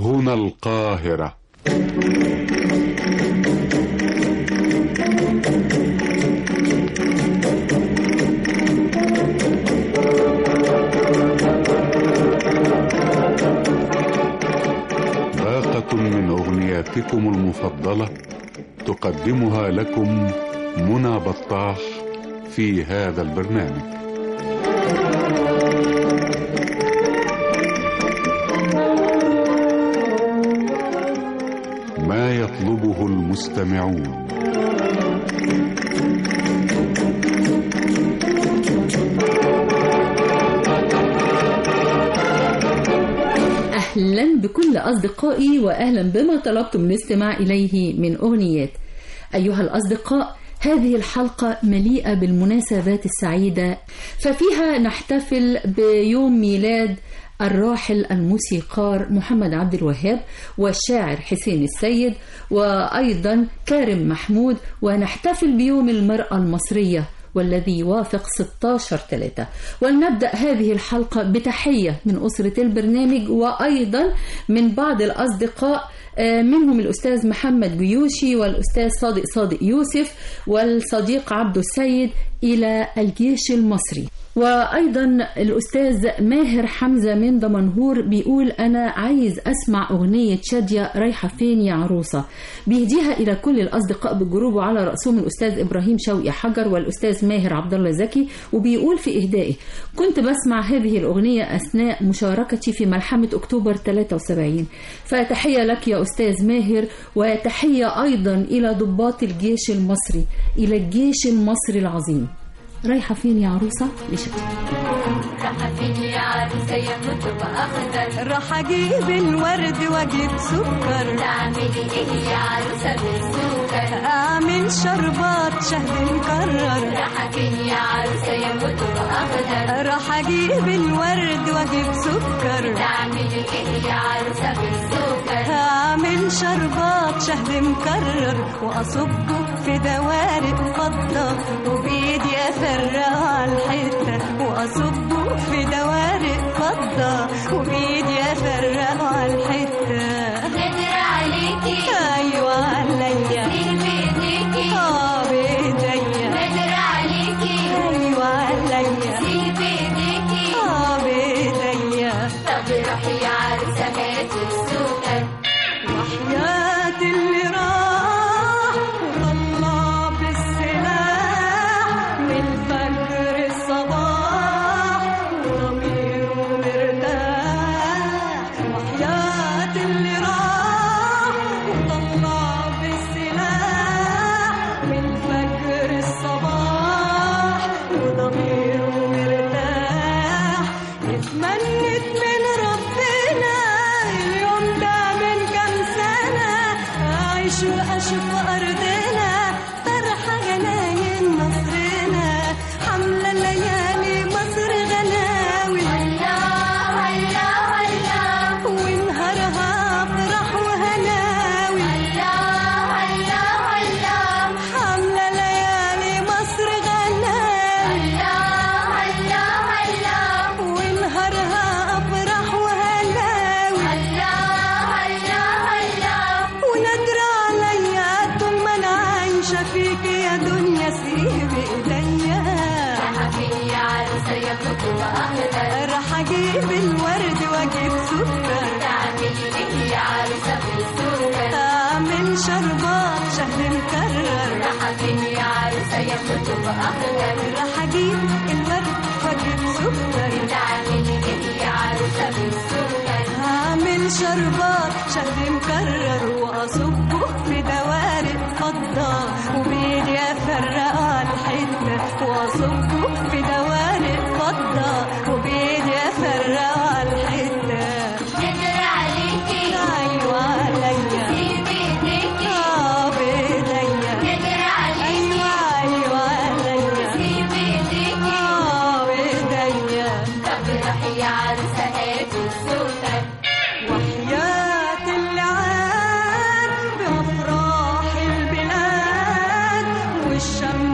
هنا القاهرة باقة من أغنياتكم المفضلة تقدمها لكم منى بطاح في هذا البرنامج ما يطلبه المستمعون أهلا بكل أصدقائي وأهلا بما طلبتم الاستماع إليه من أغنيات أيها الأصدقاء هذه الحلقة مليئة بالمناسبات السعيدة ففيها نحتفل بيوم ميلاد الراحل الموسيقار محمد عبد الوهاب والشاعر حسين السيد وأيضا كارم محمود ونحتفل بيوم المرأة المصرية والذي يوافق 16 3 ولنبدأ هذه الحلقة بتحية من أسرة البرنامج وأيضا من بعض الأصدقاء منهم الأستاذ محمد جيوشي والأستاذ صادق صادق يوسف والصديق عبد السيد إلى الجيش المصري وأيضا الأستاذ ماهر حمزة من دمنهور بيقول أنا عايز أسمع أغنية شادية رايحة فين يا عروسة بيهديها إلى كل الأصدقاء بالجروب وعلى رأسهم الأستاذ إبراهيم شوقي حجر والأستاذ ماهر عبد الله زكي وبيقول في إهدائه كنت بسمع هذه الأغنية أثناء مشاركتي في ملحمة أكتوبر 73 فتحية لك يا أستاذ ماهر وتحية أيضا إلى ضباط الجيش المصري إلى الجيش المصري العظيم رايحة فين يا عروسة؟ لشكل راح فين يا عروسة يا كتب أخضر راح اجيب الورد واجيب سكر تعملي إيه يا عروسة بالسكر اعمل شربات شهد مكرر راح فين يا عروسة يا كتب أخضر راح اجيب الورد واجيب سكر تعملي إيه يا عروسة بالسكر هعمل شربات شهد مكرر واصبه في دوارق فضة وبايدي افرقه على الحتة واصبه في دوارق فضة وبايدي افرقه على الحتة نادر عليكي ايوه عليا سير بإيديكي اه بايديا نادر عليكي ايوه عليا سير بإيديكي اه بايديا طب روحي يا عروسة هاتي السكر وحياة اللي راح وطلع بالسلاح من فجر الصباح وضميره مرتاح وحياة اللي راح وطلع بالسلاح من فجر الصباح وضميره مرتاح اتمنت من ربنا اليوم ده من كام سنة أعيش وأشوف أرضنا فرحة جناين مصرنا حملة ليالي مصر غناوي الله الله الله ونهارها فرح وهناوي الله الله الله حملة ليالي مصر غناوي الله الله الله ونهارها أفرح وهناوي الله الله الله ونادر عليا طول ما انا عايشه فيك يا دنيا سيب ايديا حبيبي يا عروسة يا كتب أخضر راح اجيب الورد واجيب سكر تعملي إيه يا عروسة بالسكر اعمل شربات شهد مكرر حبيبي يا عروسة يا كتب أخضر راح اجيب الورد واجيب سكر تعملي إيه يا عروسة بالسكر هعمل شربات شهد مكرر واصبه في دوارق فضة وبايدي افرقه على الحتة واصبه في دوارق فضة وبايدي افرقه على الحتة نادر عليكي ايوه عليا سير بإيديكي اه بايديا نادر عليكي ايوه ايوه عليا سير بإيديكي اه بايديا طب روحي يا عروسة هاتي السكر وحياة اللي عاد بأفراح البلاد والشمس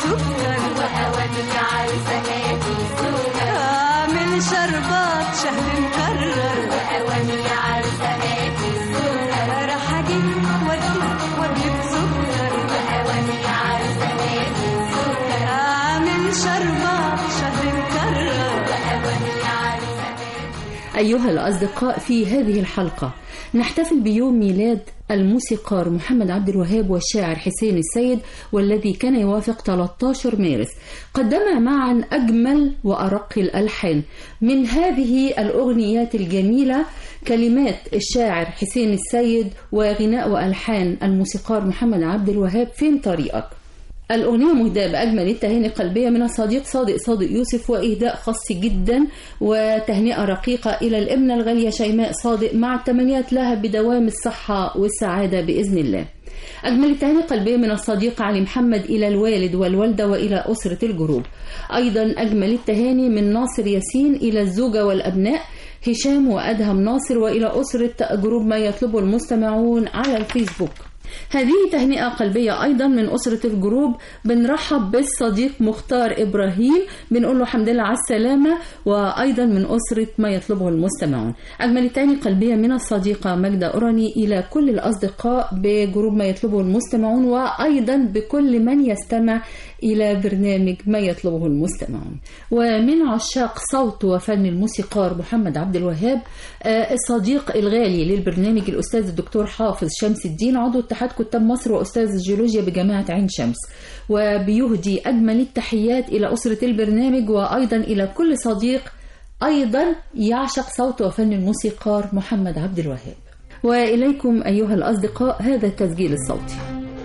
سكر وأواني يا عروسة هاتي سكر اعمل شربات شهر مكرر وأواني يا عروسة هاتي سكر راح اجيب واجيب واجيب سكر وأواني يا عروسة هاتي سكر اعمل شربات شهر مكرر وأواني يا عروسة أيها الأصدقاء في هذه الحلقة نحتفل بيوم ميلاد الموسيقار محمد عبد الوهاب والشاعر حسين السيد والذي كان يوافق 13 مارس قدما معا أجمل وأرق الألحان من هذه الأغنيات الجميلة كلمات الشاعر حسين السيد وغناء وألحان الموسيقار محمد عبد الوهاب فين طريقك الأغنية مهداة بأجمل التهاني القلبية من الصديق صادق صادق يوسف وإهداء خاص جدا وتهنئة رقيقة إلى الابنة الغالية شيماء صادق مع التمنيات لها بدوام الصحة والسعادة بإذن الله أجمل التهاني القلبية من الصديق علي محمد إلى الوالد والوالدة وإلى أسرة الجروب أيضا أجمل التهاني من ناصر ياسين إلى الزوجة والأبناء هشام وأدهم ناصر وإلى أسرة جروب ما يطلبه المستمعون على الفيسبوك هذه تهنئة قلبية أيضا من أسرة الجروب بنرحب بالصديق مختار إبراهيم بنقول له حمد لله على السلامة وأيضا من أسرة ما يطلبه المستمعون أجمل التهاني قلبية من الصديقة ماجدة أوراني إلى كل الأصدقاء بجروب ما يطلبه المستمعون وأيضا بكل من يستمع إلى برنامج ما يطلبه المستمعون ومن عشاق صوت وفن الموسيقار محمد عبد الوهاب آه، الصديق الغالي للبرنامج الأستاذ الدكتور حافظ شمس الدين عضو اتحاد كتاب مصر وأستاذ الجيولوجيا بجامعة عين شمس وبيهدي أجمل التحيات إلى أسرة البرنامج وأيضا إلى كل صديق أيضا يعشق صوت وفن الموسيقار محمد عبد الوهاب وإليكم أيها الأصدقاء هذا التسجيل الصوتي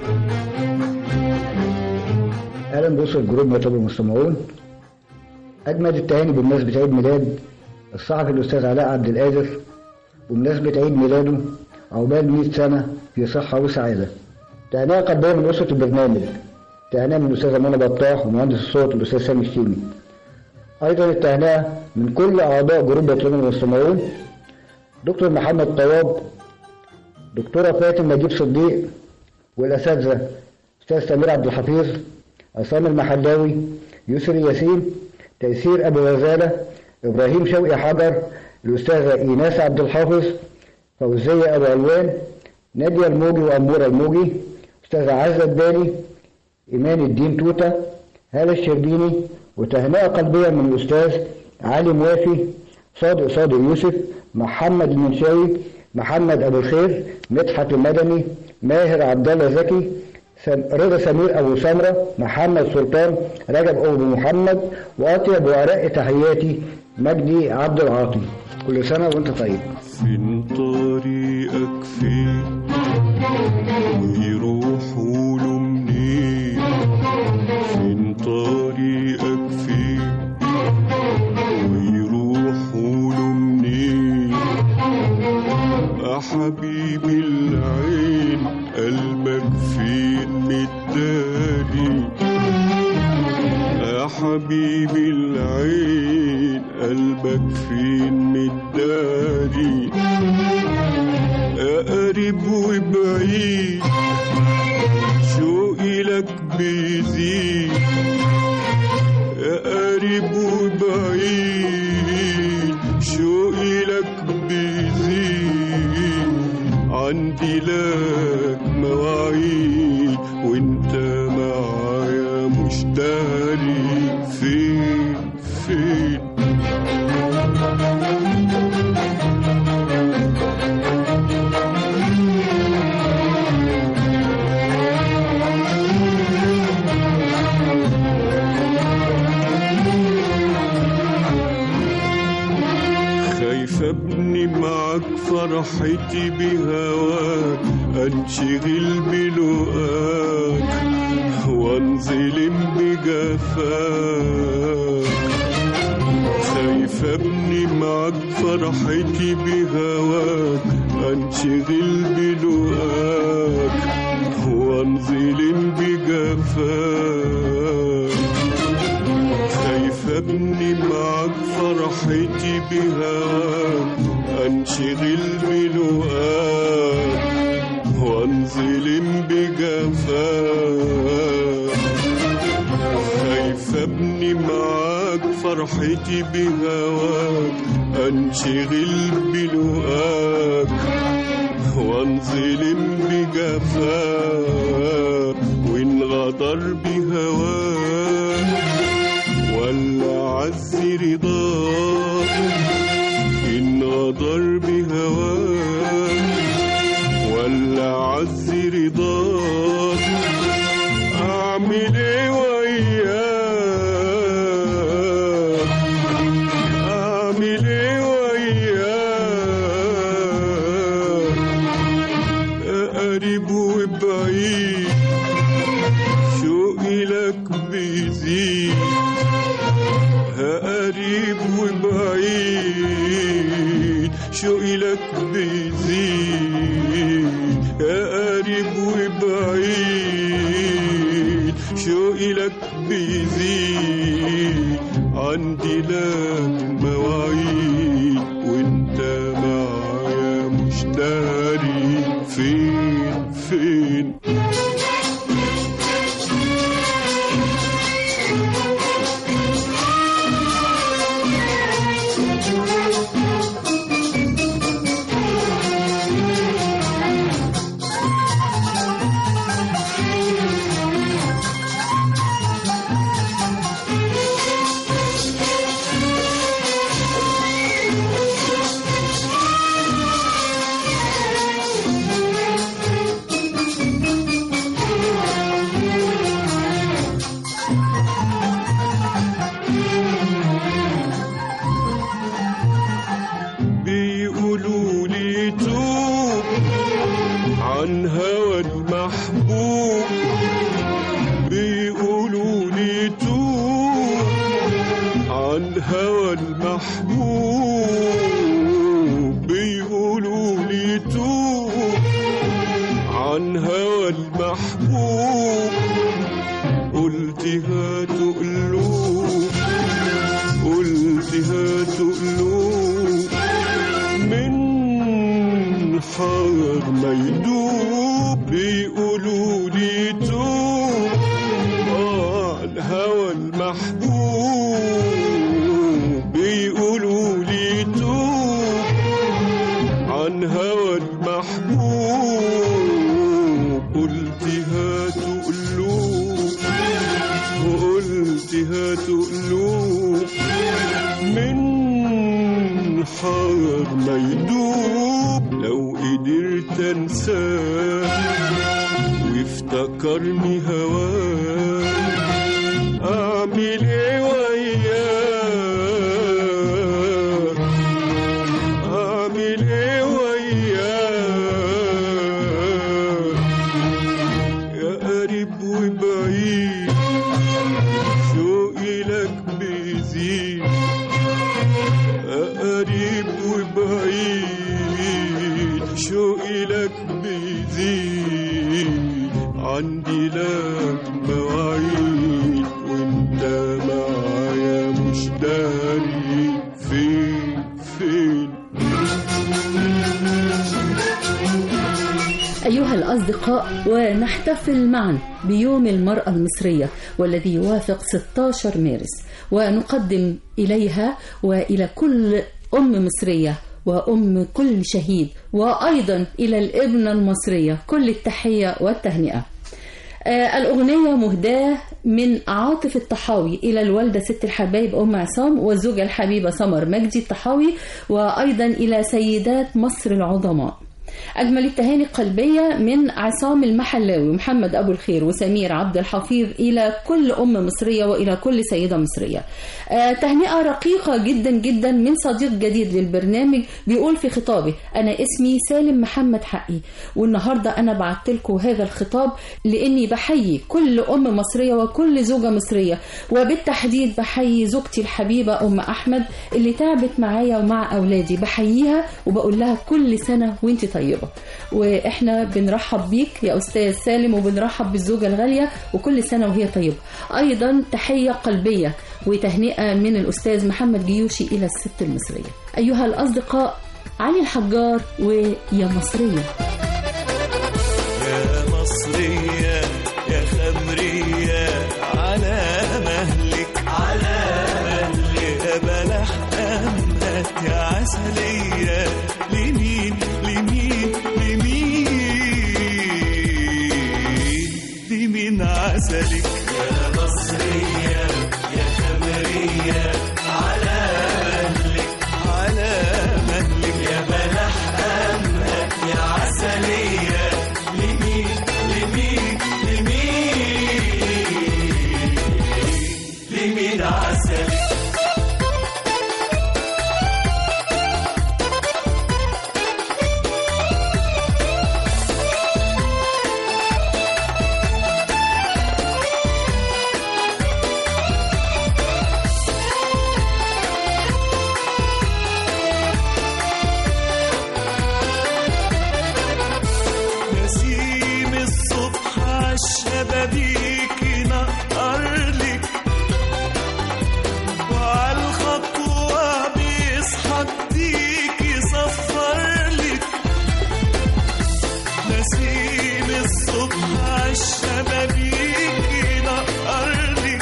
اهلا باسره جروب مطلب المستمعون اجمل التهاني بمناسبه عيد ميلاد الصحفي الاستاذ علاء عبد القادر بمناسبه عيد ميلاده عقبال 100 سنه في صحه وسعاده تهنئه قلبيه من اسره البرنامج تهنئه من الاستاذه منى بطاح ومهندس الصوت الاستاذ سامي الشيمي ايضا التهنئه من كل اعضاء جروب مطلب المستمعون دكتور محمد طواب دكتوره فاتن نجيب صديق والاساتذه استاذ سمير عبد الحفيظ عصام المحلاوي يسري ياسين تيسير ابو غزاله ابراهيم شوقي حجر الاستاذه ايناس عبد الحافظ فوزيه ابو علوان ناديه الموجي واموره الموجي استاذه عزه الداني ايمان الدين توته هاله الشربيني وتهنئه قلبيه من الاستاذ علي موافي صادق صادق يوسف محمد المنشاوي محمد ابو الخير مدحت المدني ماهر عبد الله زكي سم- رضا سمير ابو سمره محمد سلطان رجب ابو محمد واطيب وارق تحياتي مجدي عبد العاطي كل سنه وانت طيب فين طريقك فين ويروحوا له منين فين طريقك فين ويروحوا له منين يا حبيبي العين قلبك فين مداري يا حبيبي العين قلبك فين مداري يا قريب وبعيد شوقي لك بيزيد يا قريب وبعيد شوقي لك بيزيد عندي لك مواعيد وانت معايا مش داري فين فين خايف ابني معاك فرحتي بهواك انشغل بلقاك وانظلم بجفاك خايف ابني معاك فرحتي بهواك انشغل بلقاك وانظلم بجفاك خايف ابني معاك فرحتي بهواك انشغل بلقاك وانظلم بجفاك ابني معاك فرحتي بهواك انشغل بلقاك وانظلم بجفاك وانغدر بهواك ولا عز رضاك إن غدر بهواك ولا عز رضاك أعمل إيه وياك أعمل إيه وياك قريب وبعيد شوقي لك بيزيد قريب وبعيد شوقي لك بيزيد قريب وبعيد شوقي لك بيزيد عندي لك مواعيد وانت معايا مش داري فين فين بيقولوا لي توب عن هوى المحبوب بيقولوا لي توب عن هوى المحبوب بيقولوا لي توب عن هوى المحبوب قلت هاتوا قلوب قلت هاتوا قلوب من حار ما يدوب بيقولوا لي توب آه الهوى المحبوب بيقولوا لي توب عن هوى المحبوب قلت هاتوا قلوب وقلت هاتوا قلوب من حار ما يدوب لو قدرت انساه وافتكرني هواه اعمل ايه وياه اعمل ايه وياه يا قريب وبعيد شوقي لك بيزيد قريب وبعيد شوقي لك بيزيد عندي لك مواعيد وانت معايا مش داري فين فين أيها الأصدقاء ونحتفل معا بيوم المرأة المصرية والذي يوافق 16 مارس ونقدم إليها وإلى كل أم مصرية وأم كل شهيد وأيضا إلى الابنة المصرية كل التحية والتهنئة آه، الأغنية مهداة من عاطف الطحاوي إلى الوالدة ست الحبايب أم عصام والزوجة الحبيبة سمر مجدي الطحاوي وأيضا إلى سيدات مصر العظماء أجمل التهاني القلبية من عصام المحلاوي ومحمد أبو الخير وسمير عبد الحفيظ إلى كل أم مصرية وإلى كل سيدة مصرية آه تهنئة رقيقة جدا جدا من صديق جديد للبرنامج بيقول في خطابه أنا اسمي سالم محمد حقي والنهاردة أنا بعت لكم هذا الخطاب لأني بحيي كل أم مصرية وكل زوجة مصرية وبالتحديد بحيي زوجتي الحبيبة أم أحمد اللي تعبت معايا ومع أولادي بحييها وبقول لها كل سنة وانت طيبة واحنا بنرحب بيك يا أستاذ سالم وبنرحب بالزوجة الغالية وكل سنة وهي طيبة أيضا تحية قلبية وتهنئة من الأستاذ محمد جيوشي إلى الست المصرية أيها الأصدقاء علي الحجار ويا مصرية يا مصرية يا خمرية على مهلك على عسلية لمين لمين لمين لمين عسلك يا مصرية يا خمرية على مهلك على مهلك يا بلح أمهك يا عسلية لمين لمين لمين لمين عسلك نسيم الصبح عالشبابيك نقرلك وعالخطوة بيصحى الديك يصفرلك نسيم الصبح عالشبابيك نقرلك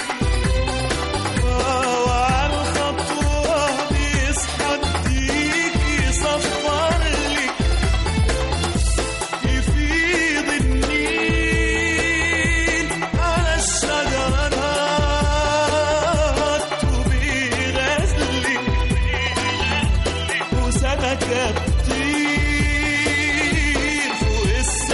وعالخطوة بيصحى الديك يصفرلك يفيض النيل على الشجرات وبيغزلك وسمكة تطير فوق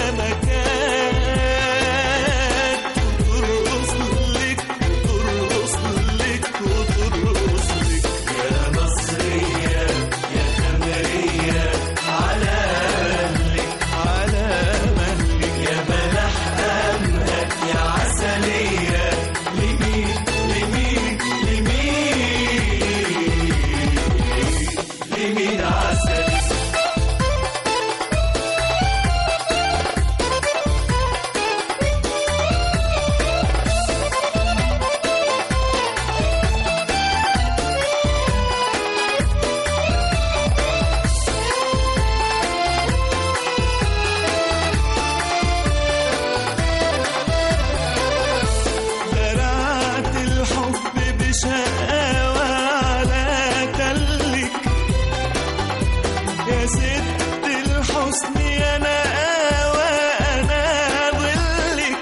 السمكات وترقص لك وترقص لك وترقص لك يا مصرية يا خمرية على مهلك على مهلك يا بلح أمهك يا عسلية لمين لمين لمين لمين عسلية زرعت الحب بشقاوة على تلك يا ست الحسن يا نقاوة أنا ظلك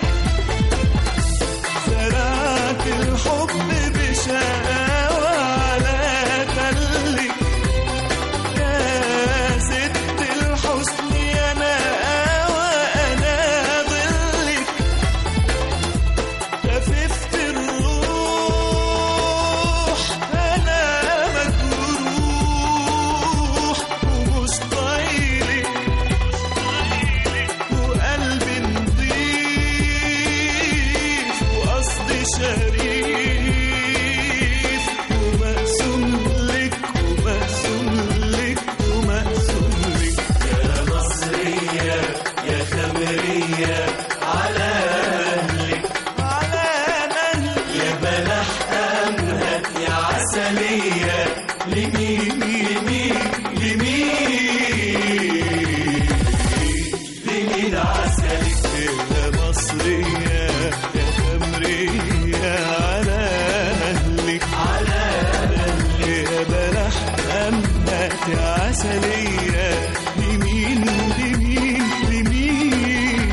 زرعت الحب بشقاوة على تلك يا ست الحسن يا نقاوة أنا ظلك خففت الروح أنا مجروح ومش طايلك وقلبي نضيف وقصدي شريف ومقسوم لك ومقسوم لك ومقسوم لك يا مصرية يا خمرية على مهلك على مهلك يا بلح أمهك يا عسلية لمين لمين لمين لمين عسلك يا مصرية يا خمرية على مهلك على مهلك يا بلح أمهك يا عسلية لمين لمين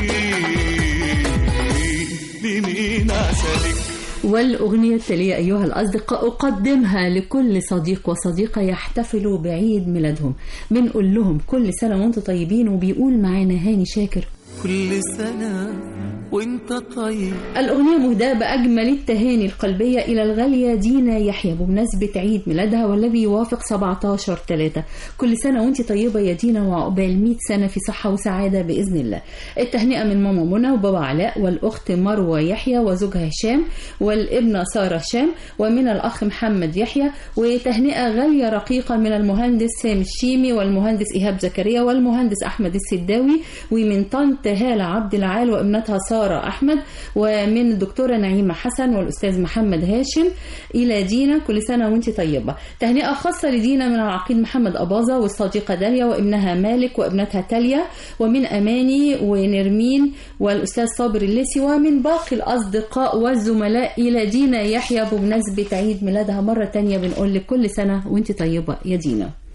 لمين لمين عسلك والأغنية التالية أيها الأصدقاء أقدمها لكل صديق وصديقة يحتفلوا بعيد ميلادهم بنقول لهم كل سنة وانتم طيبين وبيقول معانا هاني شاكر كل سنة وانت طيب الأغنية مهداة بأجمل التهاني القلبية إلى الغالية دينا يحيى بمناسبة عيد ميلادها والذي يوافق 17 3 كل سنة وانت طيبة يا دينا وعقبال 100 سنة في صحة وسعادة بإذن الله التهنئة من ماما منى وبابا علاء والأخت مروة يحيى وزوجها هشام والابنة سارة هشام ومن الأخ محمد يحيى وتهنئة غالية رقيقة من المهندس سامي الشيمي والمهندس إيهاب زكريا والمهندس أحمد السداوي ومن طنط هالة عبد العال وابنتها سارة أحمد ومن الدكتورة نعيمة حسن والأستاذ محمد هاشم إلى دينا كل سنة وانت طيبة تهنئة خاصة لدينا من العقيد محمد أباظة والصديقة داليا وابنها مالك وابنتها تاليا ومن أماني ونرمين والأستاذ صابر الليسي ومن باقي الأصدقاء والزملاء إلى دينا يحيى بمناسبة عيد ميلادها مرة تانية بنقول لك كل سنة وانت طيبة يا دينا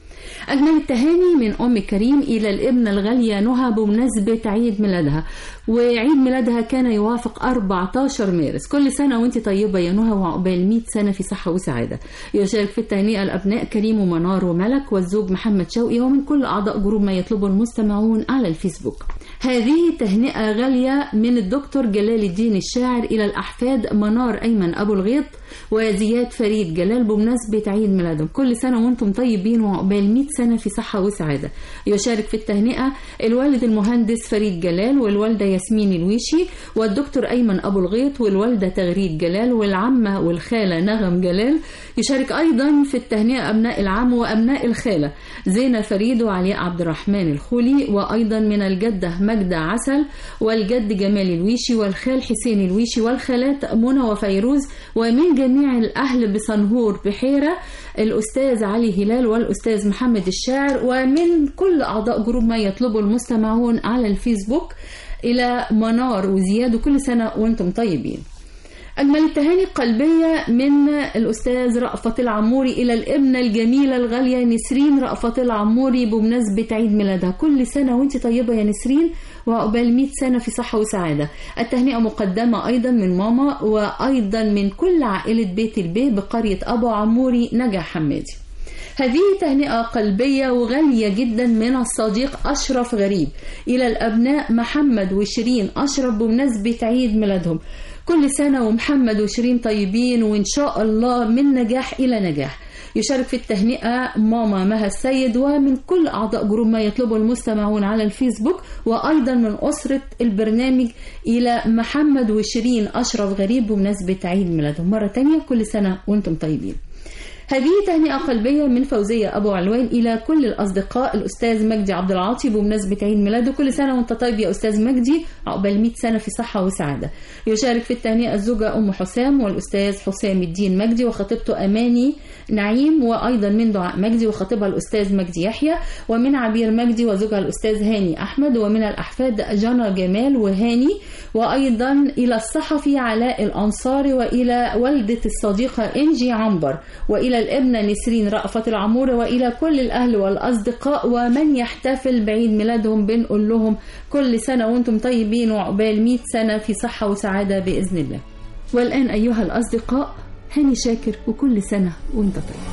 أجمل التهاني من أم كريم إلى الابنة الغالية نهى بمناسبة عيد ميلادها وعيد ميلادها كان يوافق 14 مارس كل سنة وانت طيبة يا نهى وعقبال 100 سنة في صحة وسعادة يشارك في التهنئة الأبناء كريم ومنار وملك والزوج محمد شوقي ومن كل أعضاء جروب ما يطلبه المستمعون على الفيسبوك هذه تهنئة غالية من الدكتور جلال الدين الشاعر إلى الأحفاد منار أيمن أبو الغيط وزياد فريد جلال بمناسبة عيد ميلادهم كل سنة وانتم طيبين وعقبال 100 سنة في صحة وسعادة يشارك في التهنئة الوالد المهندس فريد جلال والوالدة ياسمين الويشي والدكتور أيمن أبو الغيط والوالدة تغريد جلال والعمة والخالة نغم جلال يشارك أيضا في التهنئة أبناء العم وأبناء الخالة زينة فريد وعلياء عبد الرحمن الخولي وأيضا من الجدة مجدة عسل والجد جمال الويشي والخال حسين الويشي والخالات منى وفيروز ومن جميع الأهل بصنهور بحيرة الأستاذ علي هلال والأستاذ محمد الشاعر ومن كل أعضاء جروب ما يطلبه المستمعون على الفيسبوك إلى منار وزياد وكل سنة وانتم طيبين أجمل التهاني القلبية من الأستاذ رأفت العموري إلى الابنة الجميلة الغالية نسرين رأفت العموري بمناسبة عيد ميلادها كل سنة وانت طيبة يا نسرين وعقبال 100 سنة في صحة وسعادة التهنئة مقدمة أيضا من ماما وأيضا من كل عائلة بيت البيه بقرية أبو عموري نجا حمادي هذه تهنئة قلبية وغالية جدا من الصديق أشرف غريب إلى الأبناء محمد وشيرين أشرف بمناسبة عيد ميلادهم كل سنة ومحمد وشيرين طيبين وإن شاء الله من نجاح إلى نجاح يشارك في التهنئة ماما مها السيد ومن كل أعضاء جروب ما يطلبه المستمعون على الفيسبوك وأيضا من أسرة البرنامج إلى محمد وشيرين أشرف غريب بمناسبة عيد ميلادهم مرة تانية كل سنة وانتم طيبين هذه تهنئة قلبية من فوزية أبو علوان إلى كل الأصدقاء الأستاذ مجدي عبد العاطي بمناسبة عيد ميلاده كل سنة وأنت طيب يا أستاذ مجدي عقبال 100 سنة في صحة وسعادة يشارك في التهنئة الزوجة أم حسام والأستاذ حسام الدين مجدي وخطيبته أماني نعيم وأيضا من دعاء مجدي وخطيبها الأستاذ مجدي يحيى ومن عبير مجدي وزوجها الأستاذ هاني أحمد ومن الأحفاد جنى جمال وهاني وأيضا إلى الصحفي علاء الأنصاري وإلى والدة الصديقة إنجي عنبر وإلى الابنة نسرين رأفت العمورة وإلى كل الأهل والأصدقاء ومن يحتفل بعيد ميلادهم بنقول لهم كل سنة وأنتم طيبين وعقبال 100 سنة في صحة وسعادة بإذن الله والآن أيها الأصدقاء هاني شاكر وكل سنة وأنت طيب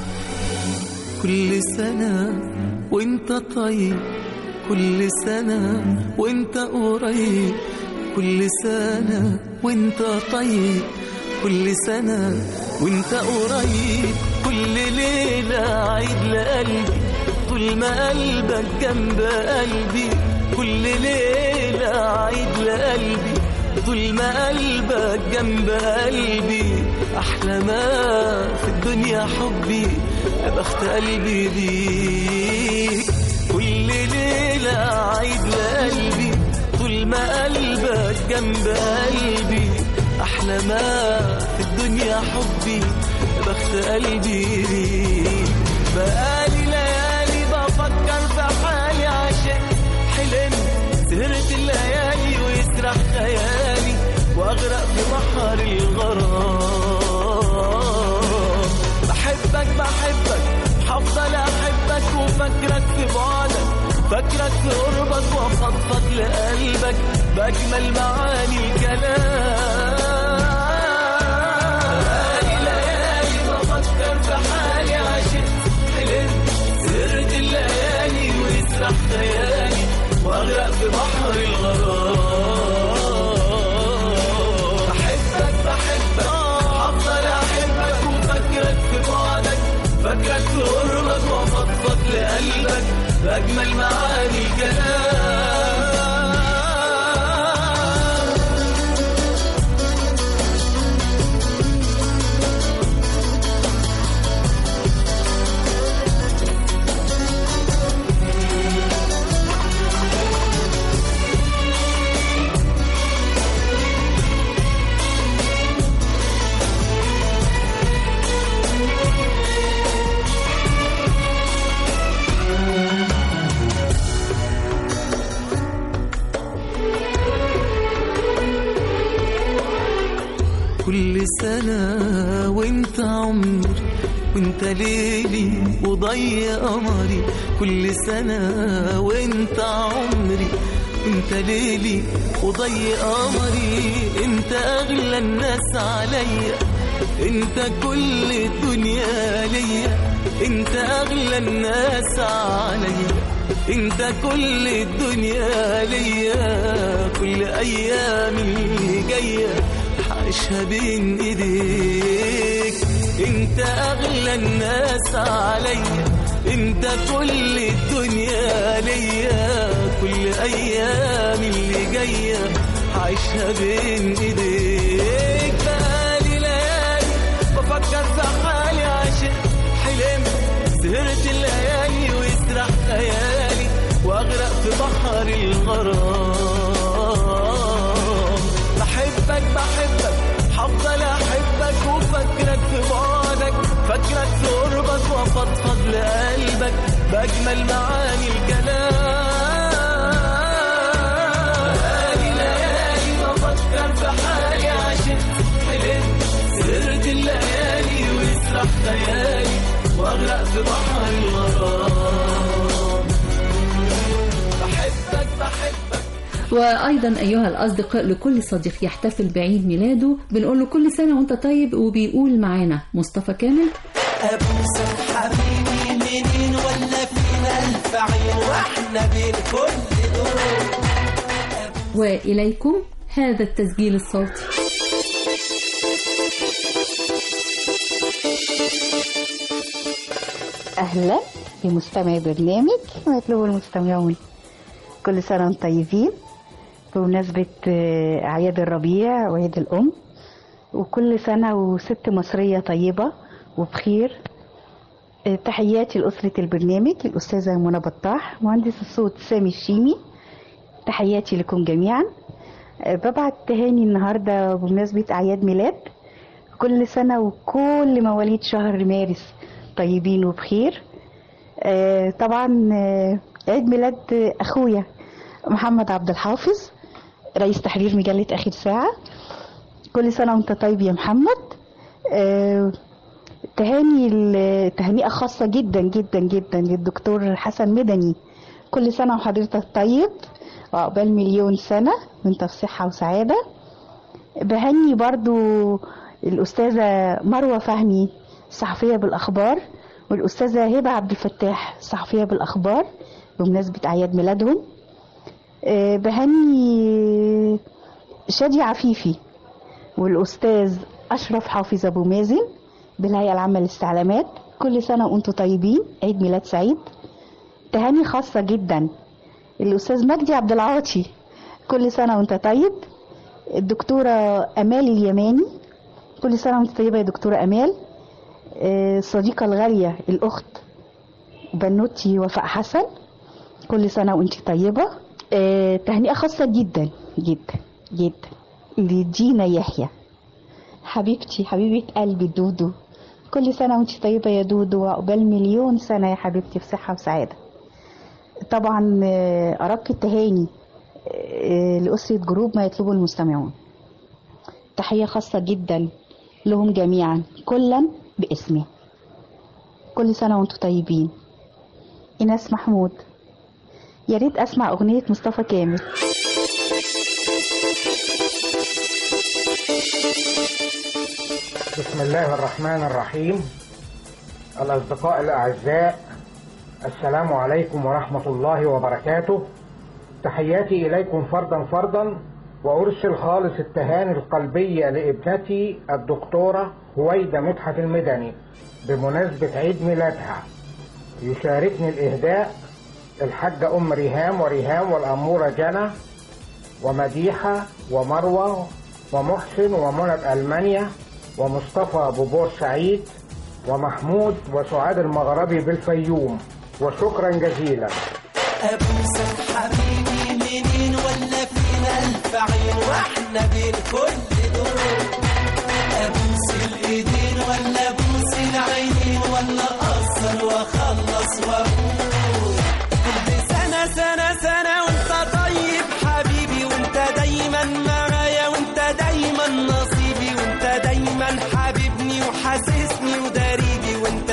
كل سنة وانت طيب كل سنة وانت قريب كل سنة وانت طيب كل سنة وانت قريب كل ليلة عيد لقلبي طول ما قلبك جنب قلبي كل ليلة عيد لقلبي طول ما قلبك جنب قلبي أحلى ما في الدنيا حبي يا بخت قلبي بيك كل ليلة عيد لقلبي طول ما قلبك جنب قلبي أحلى ما في الدنيا حبي يا بخت قلبي بيك بقالي ليالي بفكر في حالي عشان حلم سهرت الليالي ويسرح خيالي واغرق في بحر الغرام بحبك بحبك هفضل احبك وفكرك في بعدك فكرك في قربك وافضفض لقلبك باجمل معاني الكلام بقالي ليالي بفكر في حالي عشان حلمت سهرت الليالي ويسرح خيالي واغرق في بحر الغرام بحبك بحبك هفضل احبك وفكرك في بعدك فكرك في قربك وافضفض لقلبك باجمل معاني الكلام كل سنة وانت عمري وانت ليلي وضي قمري كل سنة وانت عمري انت ليلي وضي قمري انت اغلى الناس عليا انت كل الدنيا ليا انت اغلى الناس عليا انت كل الدنيا ليا كل ايامي اللي جايه عايشها بين ايديك انت اغلى الناس عليا انت كل الدنيا ليا كل ايامي اللي جايه عايشها بين ايديك بقالي ليالي بفكر في حالي عشان حلمت سهرت الليالي ويسرح خيالي واغرق في بحر الغرام بحبك بحبك هفضل احبك وفكرك في بعدك فكرك في قربك وافضفض لقلبك باجمل معاني الكلام بقالي ليالي بفكر في حالي عشان حلمت سهرت الليالي ويسرح خيالي واغرق في بحر الغرام بحبك بحبك وأيضا أيها الأصدقاء لكل صديق يحتفل بعيد ميلاده بنقول له كل سنة وأنت طيب وبيقول معانا مصطفى كامل ابوسك حبيبي منين ولا فينا الف عين واحنا بين كل دول وإليكم هذا التسجيل الصوتي أهلا بمستمعي برنامج مطلوب المستمعون كل سنة وانتم طيبين بمناسبة آه، أعياد الربيع وعيد الأم وكل سنة وست مصرية طيبة وبخير آه، تحياتي لأسرة البرنامج الأستاذة منى بطاح مهندس الصوت سامي الشيمي تحياتي لكم جميعا آه، ببعت تهاني النهاردة بمناسبة أعياد ميلاد كل سنة وكل مواليد شهر مارس طيبين وبخير آه، طبعا آه، عيد ميلاد آه، أخويا محمد عبد الحافظ رئيس تحرير مجلة آخر ساعة كل سنة وانت طيب يا محمد آه، تهاني ال- تهنئة خاصة جدا جدا جدا للدكتور حسن مدني كل سنة وحضرتك طيب وعقبال مليون سنة وانت في صحة وسعادة بهني برضو الأستاذة مروة فهمي صحفية بالأخبار والأستاذة هبة عبد الفتاح صحفية بالأخبار بمناسبة أعياد ميلادهم آه، بهني شادي عفيفي والأستاذ أشرف حافظ أبو مازن بالهيئة العامة للاستعلامات كل سنة وأنتم طيبين عيد ميلاد سعيد تهاني خاصة جدا الأستاذ مجدي عبد العاطي كل سنة وأنت طيب الدكتورة أمال اليماني كل سنة وأنت طيبة يا دكتورة أمال آه، الصديقة الغالية الأخت بنوتي وفاء حسن كل سنة وأنت طيبة آه، تهنئة خاصة جدا جدا جدا لدينا يحيى حبيبتي حبيبة قلبي دودو كل سنة وانت طيبة يا دودو وعقبال مليون سنة يا حبيبتي في صحة وسعادة طبعا آه، أرق التهاني آه، لأسرة جروب ما يطلبه المستمعون تحية خاصة جدا لهم جميعا كلا باسمه كل سنة وانتم طيبين إيناس محمود يا ريت أسمع أغنية مصطفى كامل بسم الله الرحمن الرحيم الأصدقاء الأعزاء السلام عليكم ورحمة الله وبركاته تحياتي إليكم فردا فردا وأرسل خالص التهاني القلبية لابنتي الدكتورة هويدة مدحت المدني بمناسبة عيد ميلادها يشاركني الإهداء الحاجة أم ريهام وريهام والأمورة جنى ومديحة ومروة ومحسن ومنى ألمانيا ومصطفى ببور سعيد ومحمود وسعاد المغربي بالفيوم وشكرا جزيلا ابوسك حبيبي منين ولا فينا الف عين واحنا بين كل دول ابوس الايدين ولا ابوس العينين ولا اقصر واخلص واقول كل سنه سنه سنه وانت طيب حبيبي وانت دايما معايا وانت دايما نصيبي وانت دايما حبيبني وحاسسني وداريبي وانت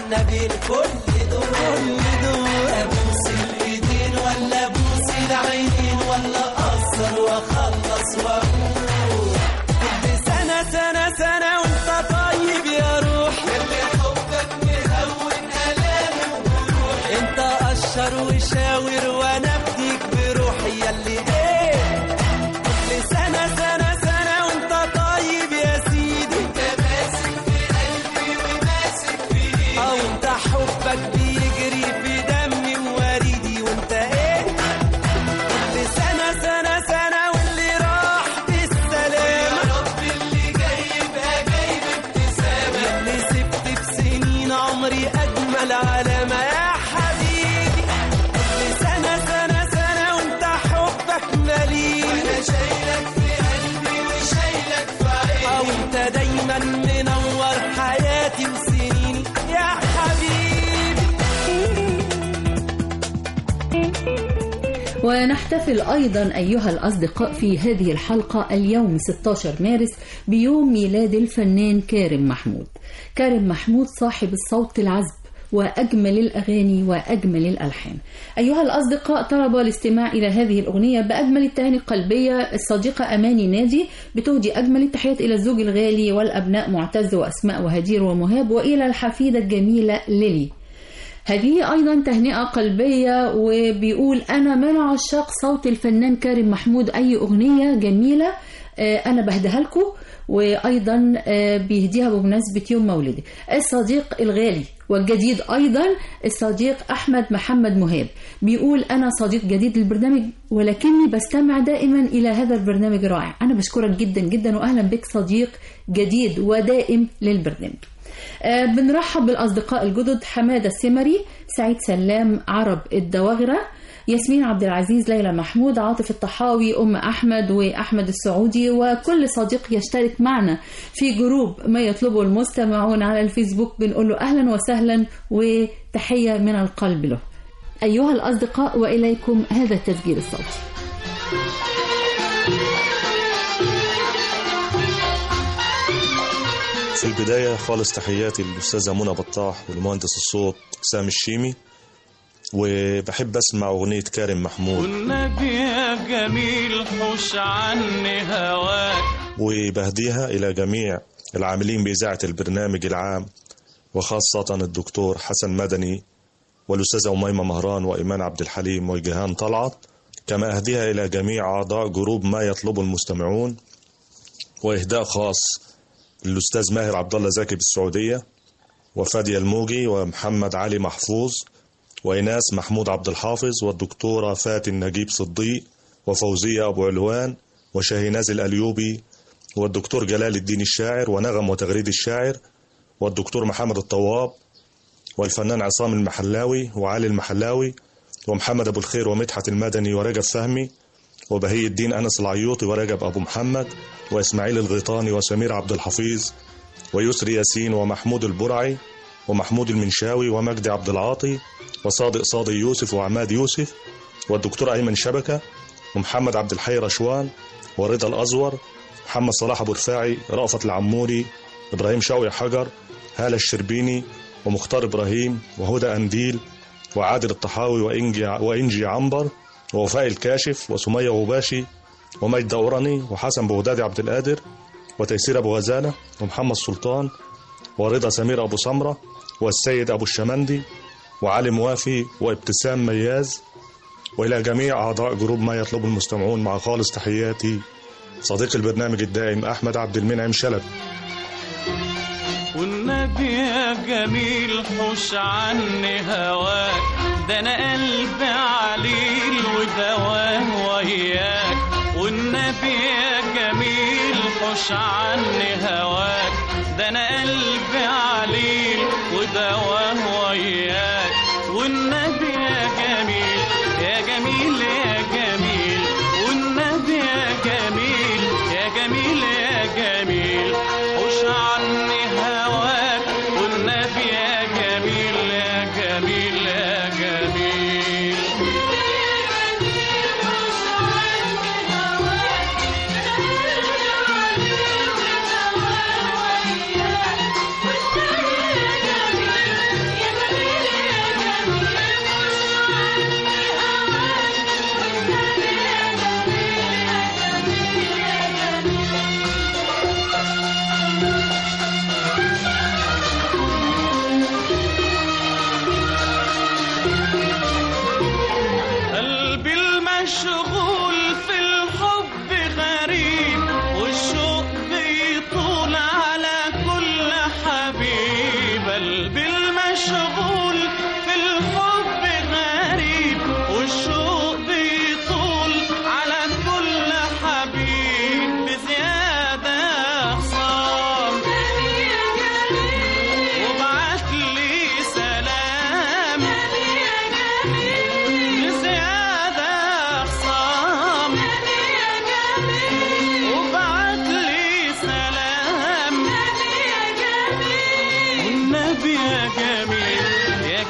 واحنا بين كل دول كل دول ابوس الايدين ولا ابوس العينين ولا اقصر واخلص واقول كل سنه سنه سنه وانت طيب يا روح يلي حبك مهون الامي وجروحي انت قشر وشاور وانا بديك بروحي يلي ايه كل سنه سنه سنه وانت طيب يا سيدي انت ماسك في قلبي وماسك في ايدي او انت حبك بيجري في دمي ووريدي وانت ايه كل سنه سنه سنه واللي راح بالسلامه يا رب اللي جاي يبقى جاي بابتسامه يلي سبت بسنين عمري اجمل علامه يا حبيبي كل سنه سنه سنه وانت حبك مليء وانا شايلك في قلبي وشايلك في عيني او انت دايما منور حياتي وسنيني يا حبيبي ونحتفل أيضا أيها الأصدقاء في هذه الحلقة اليوم 16 مارس بيوم ميلاد الفنان كارم محمود كارم محمود صاحب الصوت العذب وأجمل الأغاني وأجمل الألحان أيها الأصدقاء طلب الاستماع إلى هذه الأغنية بأجمل التهاني القلبية الصديقة أماني نادي بتهدي أجمل التحيات إلى الزوج الغالي والأبناء معتز وأسماء وهدير ومهاب وإلى الحفيدة الجميلة ليلي هذه أيضا تهنئة قلبية وبيقول أنا من عشاق صوت الفنان كارم محمود أي أغنية جميلة آه، أنا بهديها لكم وأيضا آه، بيهديها بمناسبة يوم مولدي الصديق الغالي والجديد أيضا الصديق أحمد محمد مهاب بيقول أنا صديق جديد للبرنامج ولكني بستمع دائما إلى هذا البرنامج الرائع أنا بشكرك جدا جدا وأهلا بك صديق جديد ودائم للبرنامج آه، بنرحب بالأصدقاء الجدد حمادة السمري سعيد سلام عرب الدواغرة ياسمين عبد العزيز ليلى محمود عاطف الطحاوي أم أحمد وأحمد السعودي وكل صديق يشترك معنا في جروب ما يطلبه المستمعون على الفيسبوك بنقول له أهلا وسهلا وتحية من القلب له أيها الأصدقاء وإليكم هذا التسجيل الصوتي في البداية خالص تحياتي للأستاذة منى بطاح والمهندس الصوت سامي الشيمي وبحب أسمع أغنية كارم محمود والنبي يا جميل حوش عني هواك وبهديها إلى جميع العاملين بإذاعة البرنامج العام وخاصة الدكتور حسن مدني والأستاذة أميمة مهران وإيمان عبد الحليم وجيهان طلعت كما أهديها إلى جميع أعضاء جروب ما يطلبه المستمعون وإهداء خاص للأستاذ ماهر عبد الله زكي بالسعودية وفادي الموجي ومحمد علي محفوظ وإناس محمود عبد الحافظ والدكتورة فاتن نجيب صديق وفوزية أبو علوان وشاهيناز الأليوبي والدكتور جلال الدين الشاعر ونغم وتغريد الشاعر والدكتور محمد الطواب والفنان عصام المحلاوي وعلي المحلاوي ومحمد أبو الخير ومدحت المدني ورجب فهمي وبهي الدين أنس العيوطي ورجب أبو محمد وإسماعيل الغيطاني وسمير عبد الحفيظ ويسري ياسين ومحمود البرعي ومحمود المنشاوي ومجدي عبد العاطي وصادق صادق يوسف وعماد يوسف والدكتور أيمن شبكة ومحمد عبد الحي رشوان ورضا الأزور محمد صلاح أبو رفاعي رأفت العموري إبراهيم شوقي حجر هالة الشربيني ومختار إبراهيم وهدى أنديل وعادل الطحاوي وإنجي, وإنجي عنبر ووفاء الكاشف وسمية غباشي ومجد أوراني وحسن بغدادي عبد القادر وتيسير أبو غزالة ومحمد سلطان ورضا سمير أبو سمرة والسيد أبو الشمندي وعلي موافي وابتسام مياز وإلى جميع أعضاء جروب ما يطلب المستمعون مع خالص تحياتي صديق البرنامج الدائم أحمد عبد المنعم شلبي والنبي يا جميل حوش عني هواك ده انا قلبي عليل ودواه وياك والنبي يا جميل حوش عني هواك ده انا قلبي عليل ودواه وياك والنبي يا جميل يا جميل يا جميل والنبي يا جميل يا جميل يا جميل حوش عني هواك والنبي يا جميل يا جميل يا جميل يا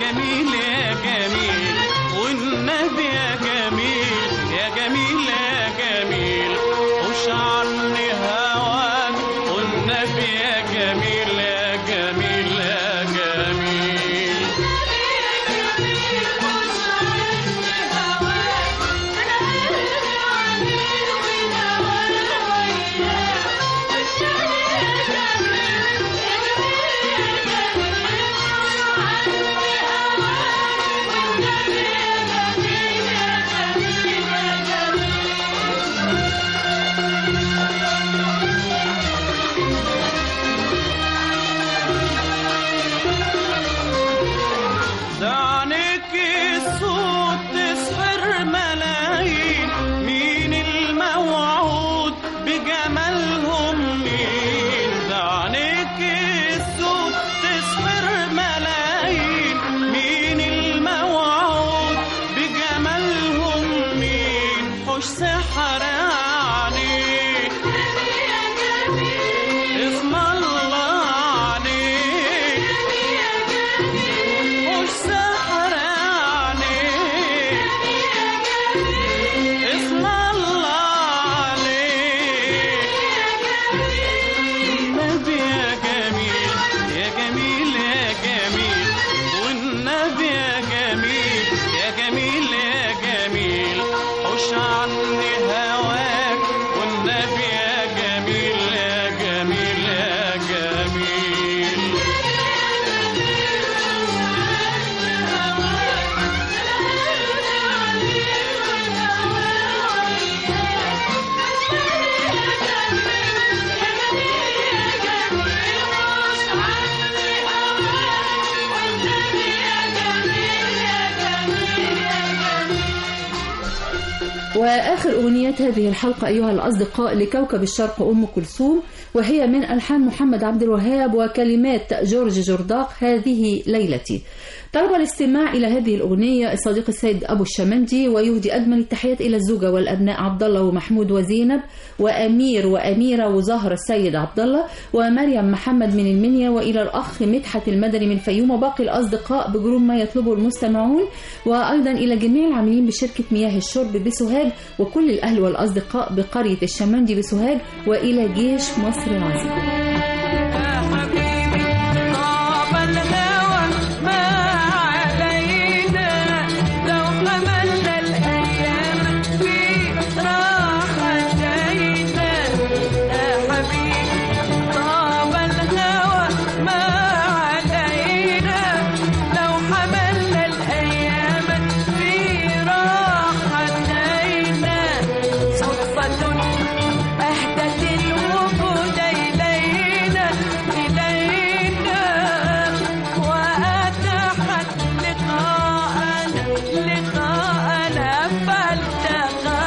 جميل يا جميل والنبي يا جميل يا جميل يا جميل خش عني هواك والنبي يا جميل يا جميل يا جميل دعنك الصوت تسحر ملايين مين الموعود بجمالهم مين دعنك الصوت تسحر ملايين مين الموعود بجمالهم مين حوش سحر عليك اسم الله عليك وش سحر عليك اسم الله عليك النبي يا جميل يا جميل يا جميل والنبي يا جميل يا جميل يا جميل حوش عني هواك والنبي يا جميل يا جميل يا جميل وآخر أغنيات هذه الحلقة أيها الأصدقاء لكوكب الشرق أم كلثوم وهي من ألحان محمد عبد الوهاب وكلمات جورج جرداق هذه ليلتي طلب الاستماع إلى هذه الأغنية الصديق السيد أبو الشمندي ويهدي أجمل التحيات إلى الزوجة والأبناء عبد الله ومحمود وزينب وأمير وأميرة وزهر السيد عبد الله ومريم محمد من المنيا وإلى الأخ مدحت المدني من الفيوم وباقي الأصدقاء بجروب ما يطلبه المستمعون وأيضا إلى جميع العاملين بشركة مياه الشرب بسوهاج وكل الأهل والأصدقاء بقرية الشمندي بسوهاج وإلى جيش مصر العظيم طاب الهوى ما علينا لو حملنا الأيام في راحة جينا يا حبيبي طاب الهوى ما علينا لو حملنا الأيام في راحة جينا صدفة أهدت الوفود إلينا إلينا وأتاحت لقاءنا لقاءنا فالتقينا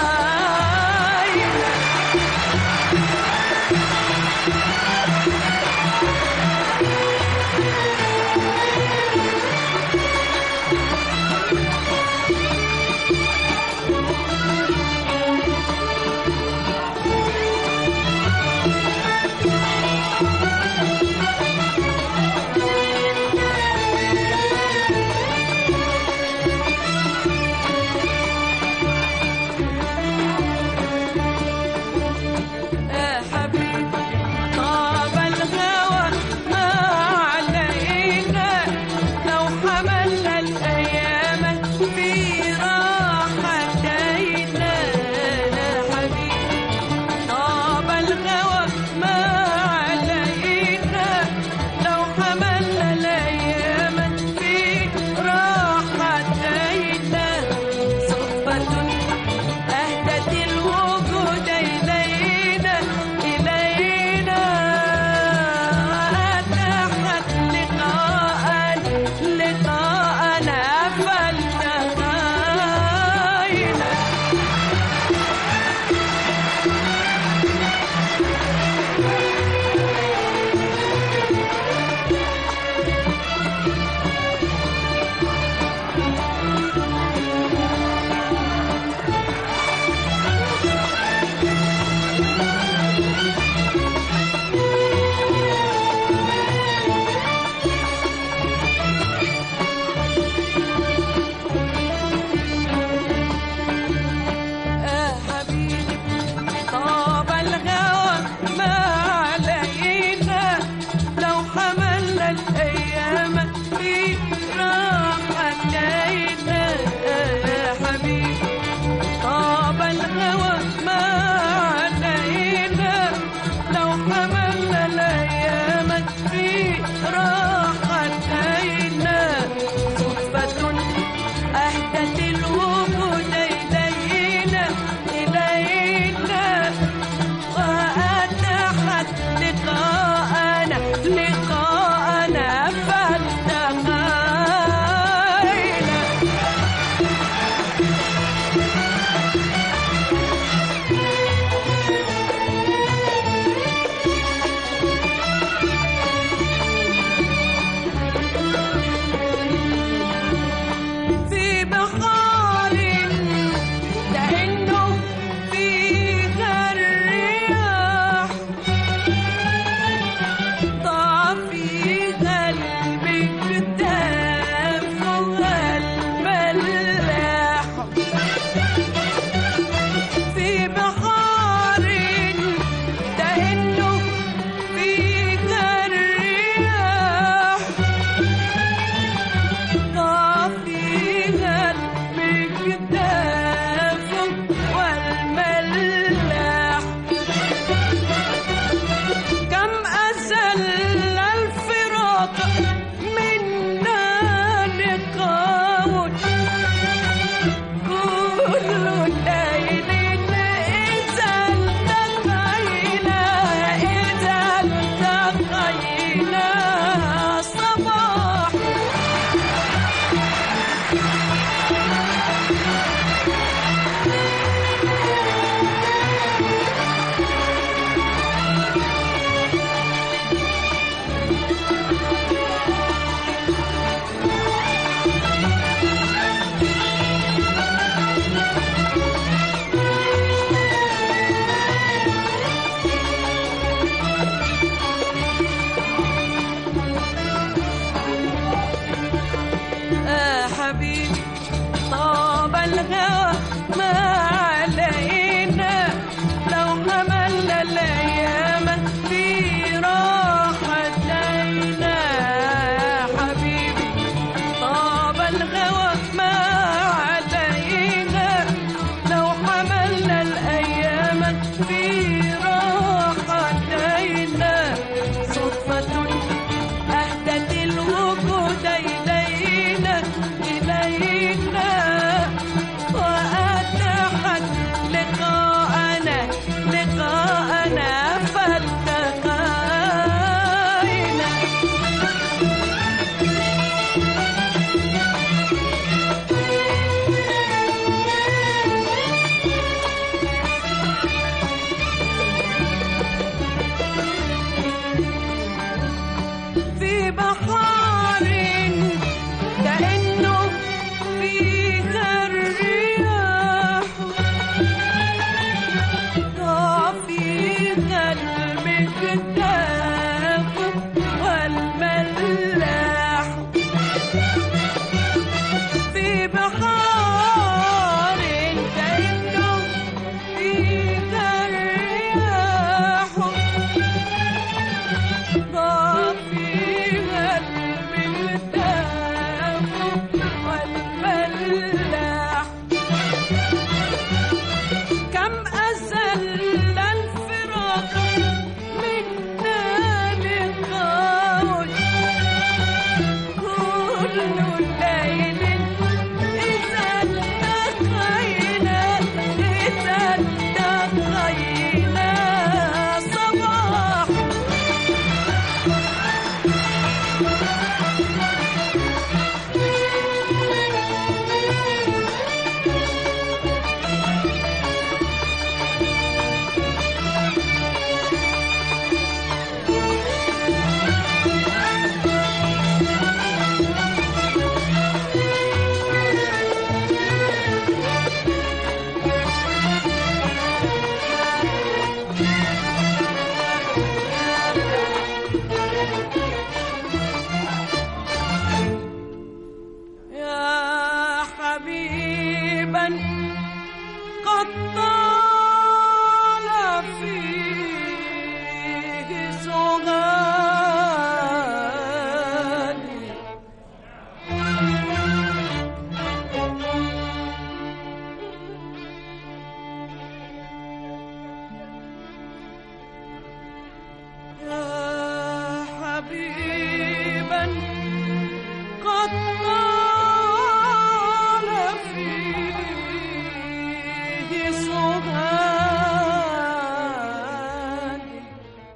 الهوى ما علينا لو حملنا الأيام في راحتينا صدفة أهدت الوجود إلينا إلينا وأتاحت لقاءنا لقاءنا فالتقينا في بحار كأنه فيها الرياح ضاع فيها المكتاف والملاح في بحار كأنه فيها الرياح ضاع فيها الملتاف